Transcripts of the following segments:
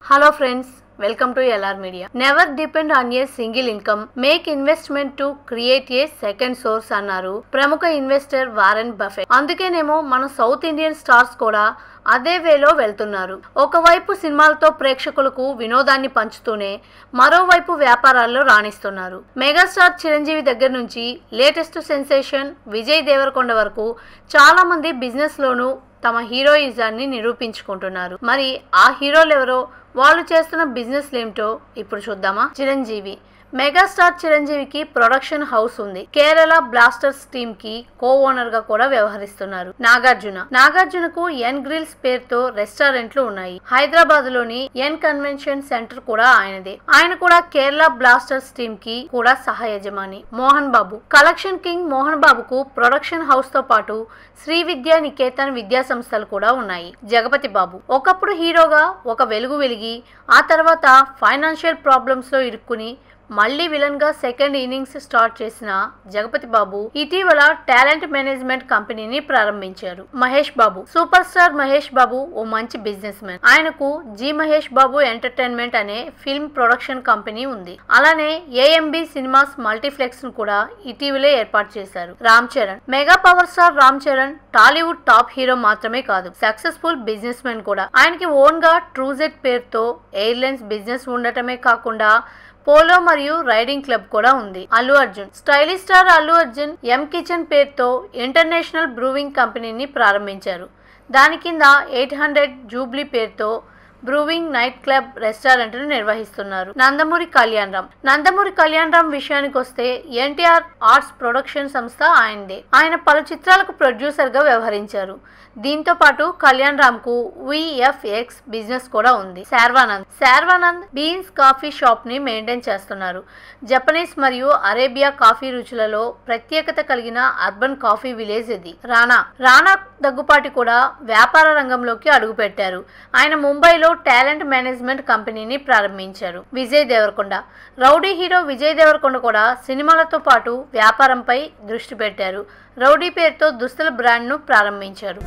Hello friends, welcome to LR Media. Never depend on a single income. Make investment to create a second source అన్నారు ప్రముఖ investor Warren Buffett అందుకేనేమో మన south Indian stars కూడా అదే వేలో వెళ్తున్నారు ఒకవైపు సినిమాలతో ప్రేక్షకులకు వినోదాన్ని పంచుతూనే మరోవైపు వ్యాపారాల్లో రాణిస్తున్నారు మెగాస్టార్ చిరంజీవి దగ్గర నుంచి లేటెస్ట్ సెన్సేషన్ విజయ్ దేవరకొండ వరకు చాలా మంది బిజినెస్ లోను తమ హీరోయిజాన్ని నిరూపించుకుంటున్నారు మరి ఆ హీరోలు ఎవరో వాళ్ళు చేస్తున్న బిజినెస్ ఏమిటో ఇప్పుడు చూద్దామా చిరంజీవి మెగాస్టార్ చిరంజీవికి ప్రొడక్షన్ హౌస్ ఉంది కేరళ బ్లాస్టర్స్ టీమ్ కి కో ఓనర్ గా కూడా వ్యవహరిస్తున్నారు నాగార్జున నాగార్జునకు ఎన్ గ్రిల్స్ పేరుతో రెస్టారెంట్లు ఉన్నాయి హైదరాబాద్ లోని ఎన్ కన్వెన్షన్ సెంటర్ కూడా ఆయనదే ఆయన కూడా కేరళ బ్లాస్టర్స్ టీమ్ కి కూడా సహ యజమాని మోహన్ బాబు కలెక్షన్ కింగ్ మోహన్ బాబుకు ప్రొడక్షన్ హౌస్ తో పాటు శ్రీ విద్యా నికేతన్ విద్యా సంస్థలు కూడా ఉన్నాయి జగపతి బాబు ఒకప్పుడు హీరోగా ఒక వెలుగు వెలిగి ఆ తర్వాత ఫైనాన్షియల్ ప్రాబ్లమ్స్ లో ఇరుక్కుని మళ్ళీ విలన్ గా సెకండ్ ఇన్నింగ్స్ స్టార్ట్ చేసిన జగపతి బాబు ఇటీవల టాలెంట్ మేనేజ్మెంట్ కంపెనీని ప్రారంభించారు మహేష్ బాబు సూపర్ స్టార్ మహేష్ బాబు ఓ మంచి బిజినెస్ మ్యాన్ ఆయనకు జి మహేష్ బాబు ఎంటర్టైన్మెంట్ అనే ఫిల్మ్ ప్రొడక్షన్ కంపెనీ ఉంది అలానే ఏఎంబి సినిమాస్ మల్టీప్లెక్స్ ను కూడా ఇటీవలే ఏర్పాటు చేశారు Ram Charan mega power star Ram Charan Tollywood top hero మాత్రమే కాదు సక్సెస్ఫుల్ బిజినెస్ మ్యాన్ కూడా ఆయనకి ఓన్ గా ట్రూజెట్ పేరుతో ఎయిర్లైన్స్ బిజినెస్ ఉండటమే కాకుండా పోలో మరియు రైడింగ్ క్లబ్ కూడా ఉంది Allu Arjun stylish star Allu Arjun M kitchen పేరుతో ఇంటర్నేషనల్ బ్రూవింగ్ కంపెనీని ప్రారంభించారు దాని కింద ఎయిట్ హండ్రెడ్ జూబ్లీ పేరుతో బ్రూవింగ్ నైట్ క్లబ్ రెస్టారెంట్ ను నిర్వహిస్తున్నారు నందమూరి కళ్యాణ్ రామ్ నందమూరి కళ్యాణ్ రామ్ విషయానికి వస్తే ఎన్టీఆర్ ఆర్ట్స్ ప్రొడక్షన్ సంస్థ ఆయనదే ఆయన పలు చిత్రాలకు ప్రొడ్యూసర్ గా వ్యవహరించారు దీంతో పాటు కళ్యాణ్ రామ్ కు విఎఫ్ఎక్స్ బిజినెస్ కూడా ఉంది Sharwanand Sharwanand beans coffee shop ని మెయింటైన్ చేస్తున్నారు జపనీస్ మరియు అరేబియా కాఫీ రుచులలో ప్రత్యేకత కలిగిన అర్బన్ కాఫీ విలేజ్ ఇది రానా రానా దగ్గుపాటి కూడా వ్యాపార రంగంలోకి అడుగుపెట్టారు ఆయన ముంబైలో టాలెంట్ మేనేజ్మెంట్ కంపెనీని ప్రారంభించారు విజయ్ దేవరకొండ రౌడీ హీరో విజయ్ దేవరకొండ కూడా సినిమాలతో పాటు వ్యాపారంపై దృష్టి పెట్టారు రౌడీ పేరుతో దుస్తుల బ్రాండ్ను ప్రారంభించారు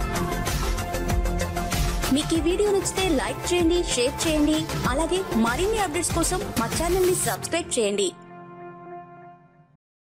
మీకు ఈ వీడియో నచ్చితే లైక్ చేయండి షేర్ చేయండి అలాగే మరిన్ని అప్డేట్స్ కోసం మా ఛానల్ ని సబ్స్క్రైబ్ చేయండి